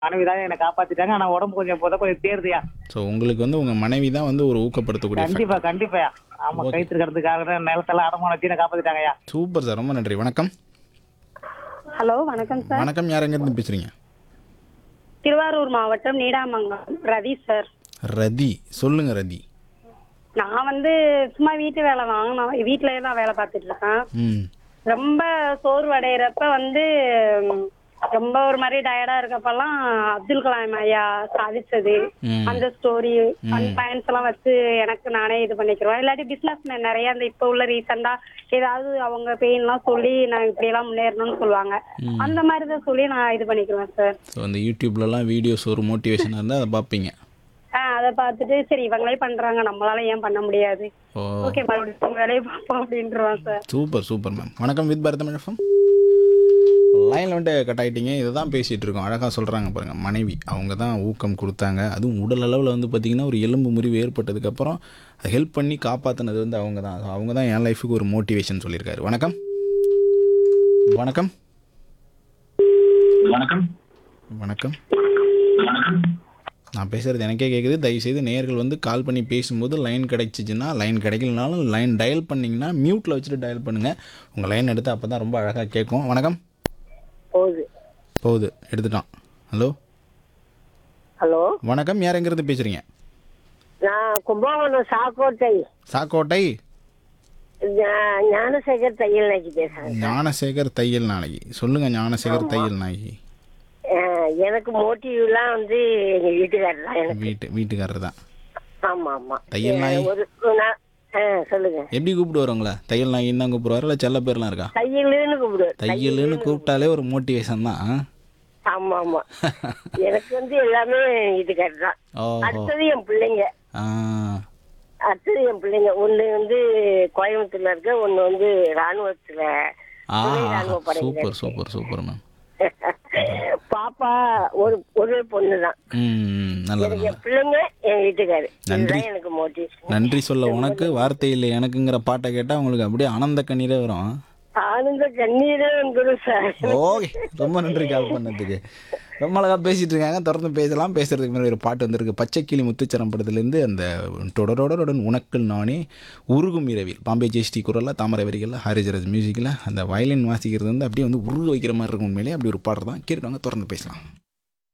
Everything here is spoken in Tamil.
மனைவி தான் என்னை காப்பாத்திட்டாங்க ஆனா உடம்பு கொஞ்சம் போத கொஞ்சம் தேர்தியா ஸோ உங்களுக்கு வந்து உங்கள் மனைவி தான் வந்து ஒரு ஊக்கப்படுத்தக்கூடிய கண்டிப்பா கண்டிப்பா ஆமா கைத்து இருக்கிறதுக்காக நிலத்தெல்லாம் அடமான வச்சு என்னை காப்பாத்திட்டாங்கய்யா சூப்பர் சார் ரொம்ப நன்றி வணக்கம் ஹலோ வணக்கம் சார் வணக்கம் யார் எங்கேருந்து பேசுகிறீங்க திருவாரூர் மாவட்டம் நீடாமங்கலம் ரவி சார் ரதி சொல்லுங்க ரதி நான் வந்து சும்மா வீட்டு வேலை தான் நான் வீட்டிலேயே தான் வேலை பார்த்துட்டு இருக்கேன் ம் ரொம்ப சோர்வடைகிறப்ப வந்து ம், ரொம்ப ஒரு மாதிரி டயர்டா இருக்கப்பெல்லாம் அப்துல் கலாம் ஐயா சாதிச்சது ம். அந்த ஸ்டோரி அந்த பாயிண்ட்ஸ் எல்லாம் வச்சு எனக்கு நானே இது பண்ணிக்கிறேன் இல்லாட்டி பிசினஸ் நிறைய அந்த இப்ப உள்ள ரீசெண்டா ஏதாவது அவங்க பெயின் எல்லாம் சொல்லி நான் இப்படி எல்லாம் முன்னேறணும்னு சொல்லுவாங்க அந்த மாதிரி தான் சொல்லி நான் இது பண்ணிக்குவேன் சார் ஸோ அந்த யூடியூப்லலாம் வீடியோஸ் ஒரு மோட்டிவேஷனாக இருந்தால் அதை பார்ப்பீங்க ஆஹ் அதை பார்த்துட்டு சரி இவங்களே பண்றாங்க நம்மளால ஏன் பண்ண முடியாது ஓ ஓகே மறுபடியும் உங்க வேலையை பார்ப்போம் அப்படின்றவான் சார் சூப்பர் சூப்பர் மேம் வணக்கம் வித் பாரதம் எஃப்எம் லைனில் வந்துட்டு கட் ஆகிட்டீங்க இதை தான் பேசிகிட்டு இருக்கோம் அழகாக சொல்கிறாங்க பாருங்கள் மனைவி அவங்க தான் ஊக்கம் கொடுத்தாங்க அதுவும் உடல் அளவில் வந்து பார்த்திங்கன்னா ஒரு எலும்பு முறிவு ஏற்பட்டதுக்கப்புறம் அதை ஹெல்ப் பண்ணி காப்பாற்றினது வந்து அவங்க தான் அவங்க தான் என் லைஃபுக்கு ஒரு மோட்டிவேஷன் சொல்லியிருக்காரு வணக்கம் வணக்கம் வணக்கம் வணக்கம் நான் பேசுகிறது எனக்கே கேட்குது தயவுசெய்து நேயர்கள் வந்து கால் பண்ணி பேசும்போது லைன் கிடைச்சிச்சுன்னா லைன் கிடைக்கலனாலும் லைன் டயல் பண்ணிங்கன்னா மியூட்டில் வச்சுட்டு டயல் பண்ணுங்கள் உங்கள் லைன் எடுத்து அப்போ தான் ரொம்ப அழகாக கேட்கும் வணக்கம் போகுது போகுது எடுத்துட்டான் ஹலோ ஹலோ வணக்கம் யார் எங்கேருந்து பேசுகிறீங்க நான் கும்பகோணம் சாக்கோட்டை சாக்கோட்டை ஞா- ஞானசேகர் தையல் நாய்க்கு பேசுறேன் ஞானசேகர் தையல் நாயகி சொல்லுங்கள் ஞானசேகர் தையல் நாயகி அஹ், எனக்கு மோட்டிவ்லாம் வந்து எங்க வீட்டுக்காரர் தான் எனக்கு வீட்டு வீட்டுக்காரர் தான் ஆமா ஆமா தையல் நாய்? அஹ், ஒரு ஒரு நா- அஹ், சொல்லுங்க எப்படி கூப்பிடுவார் உங்களை தையல் நாயின்னு தான் கூப்பிடுவாரு இல்லை செல்ல பேர்லாம் இருக்கா தையல்னு கூப்பிடு தையல்னு கூப்பிட்டாலே ஒரு மோட்டிவேஷன் தான் ஆ? ஆமா ஆமா எனக்கு வந்து எல்லாமே வீட்டுக்காரர் தான் ஓஹோ அடுத்தது என் பிள்ளைங்க ஆ அடுத்தது என் பிள்ளைங்க ஒண்ணு வந்து கோயம்புத்தூர்ல இருக்க ஒண்ணு வந்து ராணுவத்துல ஆ துணை ராணுவ படையில சூப்பர் சூப்பர் சூப்பர் மேம் பாப்பா ஒரு ஒரு பொண்ணு தான் ம் நல்லது எனக்கு நல்லது என் பிள்ளைங்க என் வீட்டுக்காரு நன்றி. இதுதான் எனக்கு மோட்டிவேஷன் நன்றி சொல்ல உனக்கு வார்த்தை இல்லை எனக்குங்கிற பாட்டை கேட்டால் உங்களுக்கு அப்படியே ஆனந்த கண்ணீரே வரும் ஆனந்த கண்ணீரே வந்துடும் சார் ஓகே ரொம்ப நன்றி கால் பண்ணதுக்கு ரொம்ப அழகாக பேசிட்டு இருக்காங்க தொடர்ந்து பேசலாம் பேசுறதுக்கு முன்னாடி ஒரு பாட்டு வந்திருக்கு பச்சை கிளி முத்துச்சரம் படத்துலேருந்து அந்த தொடரோடன் உனக்குள் நானே உருகும் இரவில் பாம்பே ஜெயஸ்ரீ குரலில் தாமரை வரிகளில் ஹரிஜரஜ் மியூசிக்கில் அந்த வயலின் வாசிக்கிறது வந்து அப்படியே வந்து உருக வைக்கிற மாதிரி இருக்கும் உண்மையிலே அப்படி ஒரு பாட்டு தான் கேட்டுவாங்க தொடர்ந்து பேசலாம்